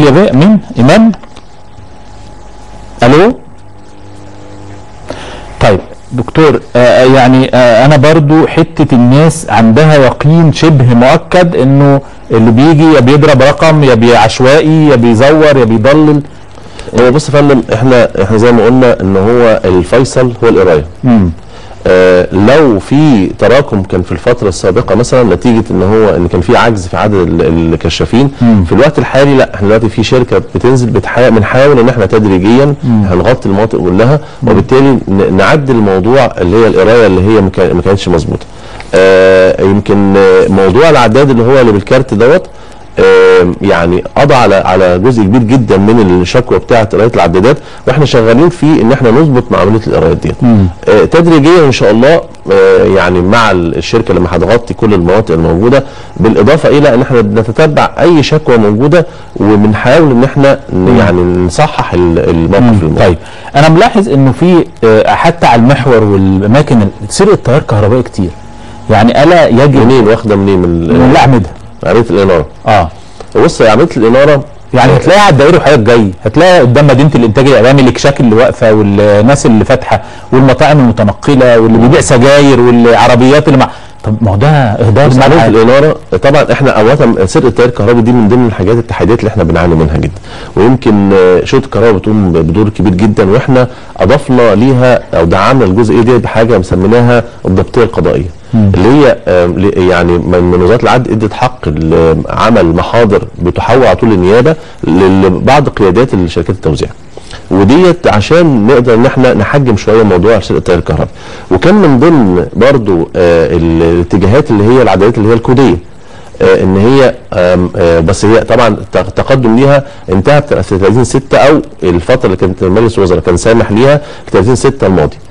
يا بيه مين ايمان الو طيب دكتور آه يعني آه انا برضو حته الناس عندها يقين شبه مؤكد انه اللي بيجي يا بيضرب رقم يا بعشوائي يا بيزور يا بيضلل هو بص يا فندم احنا احنا زي ما قلنا ان هو الفيصل هو القرايه مم. آه لو في تراكم كان في الفتره السابقه مثلا نتيجه ان هو ان كان في عجز في عدد ال- الكشافين مم. في الوقت الحالي لا احنا دلوقتي في شركه بتنزل بتحاول بنحاول ان احنا تدريجيا هنغطي المناطق كلها وبالتالي ن- نعدل الموضوع اللي هي القرايه اللي هي ما كان- ما كانتش مظبوطه آه يمكن آه، موضوع العداد اللي هو اللي بالكارت دوت آه، يعني قضى على على جزء كبير جدا من الشكوى بتاعه قرايه العدادات واحنا شغالين في ان احنا نظبط معامله القرايات ديت آه، تدريجيا ان شاء الله آه، يعني مع الشركه لما هتغطي كل المناطق الموجوده بالاضافه الى ان احنا بنتتبع اي شكوى موجوده وبنحاول ان احنا ن- يعني نصحح ال- الموقف الموجود طيب انا ملاحظ انه في آه، حتى على المحور والاماكن ال- سرقه تيار كهربائي كتير يعني الا يجب منين واخده منين من من الاعمده عمليه الاناره اه بص يا عمليه الاناره يعني هتلاقي على الدائري وحضرتك جاي هتلاقي قدام مدينه الانتاج الاعلامي الاكشاك اللي واقفه والناس اللي فاتحه والمطاعم المتنقله واللي بيبيع سجاير والعربيات اللي مع طب ما هو ده اهدار بص عمليه ملعب الاناره طبعا احنا اولا سرقه التيار الكهربي دي من ضمن الحاجات التحديات اللي احنا بنعاني منها جدا ويمكن آه، شرطه الكهرباء بتقوم بدور كبير جدا واحنا اضفنا ليها او دعمنا الجزئيه دي بحاجه مسميناها الضبطيه القضائيه اللي هي آه، ل- يعني من من وزاره العدل ادت حق ل- عمل محاضر بتحول على طول النيابه لبعض قيادات الشركات التوزيع وديت عشان نقدر ان احنا نحجم شويه موضوع سرقه التيار الكهربي وكان من ضمن برضو آه الاتجاهات اللي هي العدالات اللي هي الكوديه آه ان هي آم، آه بس هي طبعا الت- التقدم ليها انتهى في 30 6 او الفتره اللي كانت مجلس الوزراء كان سامح ليها في 30 6 الماضي